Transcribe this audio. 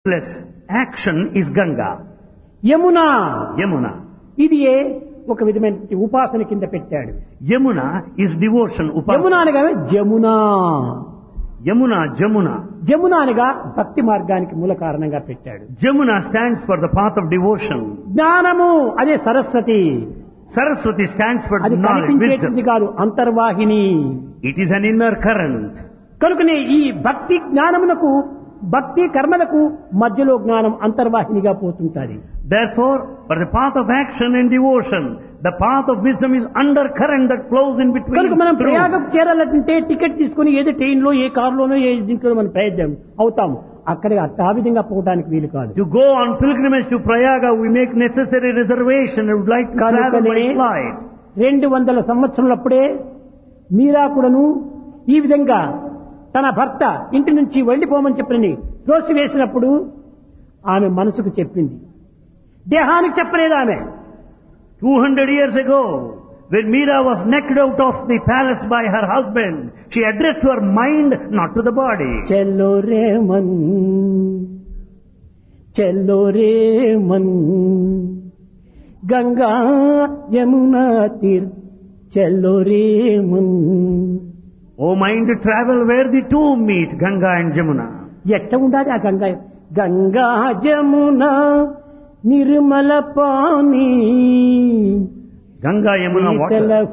plus action is Ganga, Yamuna Yamuna. ఇది ఏ ఒక విధమైన ఉపాసన కింద పెట్టాడు Yamuna is devotion, Yamuna upasana. అనగా జమున Yamuna, Jamuna. జమున అనగా భక్తి మార్గానికి మూల కారణంగా పెట్టాడు Jamuna stands for the path of devotion. జ్ఞానము అదే సరస్వతి Saraswati stands for అది knowledge, కనిపించేది wisdom. కాదు అంతర్వాహిని It is an inner current. కనుకనే ఈ భక్తి జ్ఞానమునకు భక్తి కర్మలకు మధ్యలో జ్ఞానం అంతర్వాహినిగా పోతుంటాది Therefore, for the path of action and devotion, the path of wisdom is undercurrent that flows in between. కనుక మనం through. ప్రయాగం చేరాలంటే టికెట్ తీసుకుని ఏదో ట్రైన్ లో ఏ కారులోనో ఏ దీంట్లో మనం ప్రయత్నం అవుతాం అక్కడ అట్ట ఆ విధంగా పోవడానికి వీలు కాదు To go on pilgrimage to Prayaga, we make necessary reservation and would like to travel by కనుకనే flight. రెండు వందల సంవత్సరాలప్పుడే మీరా కూడాను ఈ విధంగా తన భర్త ఇంటి నుంచి వెళ్ళిపోమని చెప్పని వేసినప్పుడు ఆమె మనసుకు చెప్పింది దేహానికి చెప్పలేదు ఆమె 200 years ago, when Meera was knocked out of the palace by her husband, she addressed to her mind, not to the body. చెల్లో రే మన్ చెల్లో రే మన్ గంగా యమునా తీర్ చెల్లో రే మన్ O mind, travel where the two meet, Ganga and Jamuna. ఎట్ట ఉండాలి ఆ Ganga Ganga Jamuna Nirmala pani Ganga, Yamuna, water. శీతల